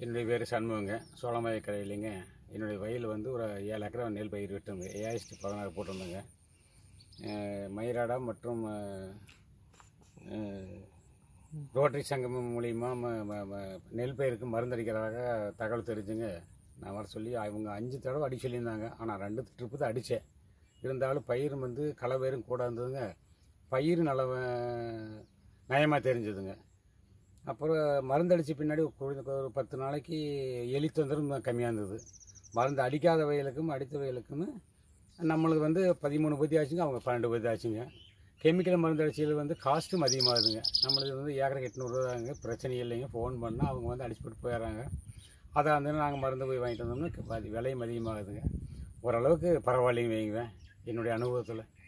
என்னுடைய பேர் சண்முகங்க சோளமய கரையிலைங்க என்னுடைய வயல் வந்து ஒரு ஏழு ஏக்கரா நெல் பயிர் விட்டுங்க ஏஎஸ்டி பதினாறு போட்டிருந்தேங்க அஹ் மயிராடா மற்றும் அஹ், அஹ், ரோட்டரி சங்கம் மூலிமா ம- ம- ம- நெல் பயிருக்கு மருந்தடிக்கிறதாக தகவல் தெரிஞ்சுங்க நான் வர சொல்லி அவங்க அஞ்சு தடவை அடி சொல்லியிருந்தாங்க ஆனால் ரெண்டு ட்ரிப்பு தான் அடித்தேன் இருந்தாலும் பயிர் வந்து களை பயிரும் கூட இருந்ததுங்க பயிர் நல்ல நயமாக தெரிஞ்சதுங்க அப்புறம் மருந்தடித்த பின்னாடி ஒரு ஒரு பத்து நாளைக்கு எலி தொந்தரவு கம்மியாக இருந்தது மருந்து அடிக்காத வயலுக்கும் அடித்த வயலுக்கும் நம்மளுக்கு வந்து பதிமூணு பதி ஆச்சுங்க அவங்க பன்னெண்டு பதி ஆச்சுங்க கெமிக்கல் மருந்து அடிச்சது வந்து காஸ்ட்டும் அதிகமாகுதுங்க நம்மளுக்கு வந்து ஏக்கருக்கு எட்நூறுவாங்க பிரச்சனை இல்லைங்க ஃபோன் பண்ணால் அவங்க வந்து அடிச்சு போட்டு போயிடுறாங்க அதை வந்து நாங்கள் மருந்து போய் வாங்கிட்டு வந்தோம்னா பாதி விலையும் அதிகமாகுதுங்க ஓரளவுக்கு பரவாயில்லைங்க வைங்குவேன் என்னுடைய அனுபவத்தில்